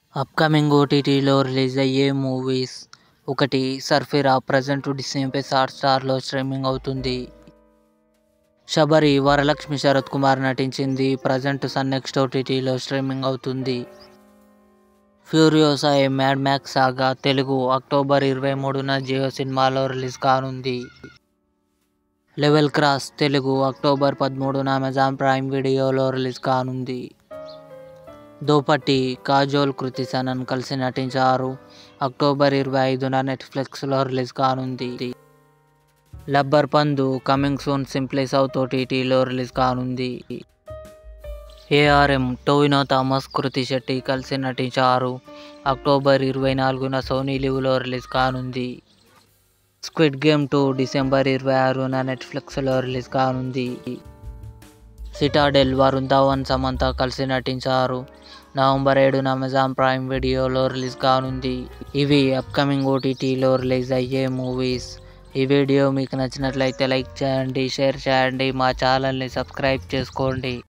upcoming ఓటీటీలో release అయ్యే movies ఒకటి సర్ఫిరా ప్రజెంట్ డిస్నీ హాట్ స్టార్లో స్ట్రీమింగ్ అవుతుంది శబరి వరలక్ష్మి శరత్ కుమార్ నటించింది ప్రజెంట్ సన్ నెక్స్ట్ ఓటీటీలో స్ట్రీమింగ్ అవుతుంది ఫ్యూరియోసా ఏ మ్యాడ్ మ్యాక్స్ సాగా తెలుగు అక్టోబర్ ఇరవై మూడున జియో సినిమాలో రిలీజ్ కానుంది లెవెల్ క్రాస్ తెలుగు అక్టోబర్ పదమూడున అమెజాన్ ప్రైమ్ వీడియోలో రిలీజ్ కానుంది దోపట్టి కాజోల్ కృతి సనన్ కలిసి నటించారు అక్టోబర్ ఇరవై ఐదున నెట్ఫ్లిక్స్లో రిలీజ్ కానుంది Lubber Pandhu coming soon Simply South ఓటీటీలో రిలీజ్ కానుంది ఏఆర్ఎం టోవినో థామస్ కృతి శెట్టి కలిసి నటించారు అక్టోబర్ ఇరవై నాలుగున సోనీ లివ్లో రిలీజ్ కానుంది స్క్విడ్ గేమ్ టూ డిసెంబర్ ఇరవై ఆరున నెట్ఫ్లిక్స్లో రిలీజ్ కానుంది సిటాడెల్ వరుణ్ ధవన్ సమంత కలిసి నటించారు నవంబర్ ఏడున అమెజాన్ ప్రైమ్ వీడియోలో రిలీజ్ కానుంది ఇవి అప్కమింగ్ ఓటీటీలో రిలీజ్ అయ్యే మూవీస్ ఈ వీడియో మీకు నచ్చినట్లయితే లైక్ చేయండి షేర్ చేయండి మా ఛానల్ని సబ్స్క్రైబ్ చేసుకోండి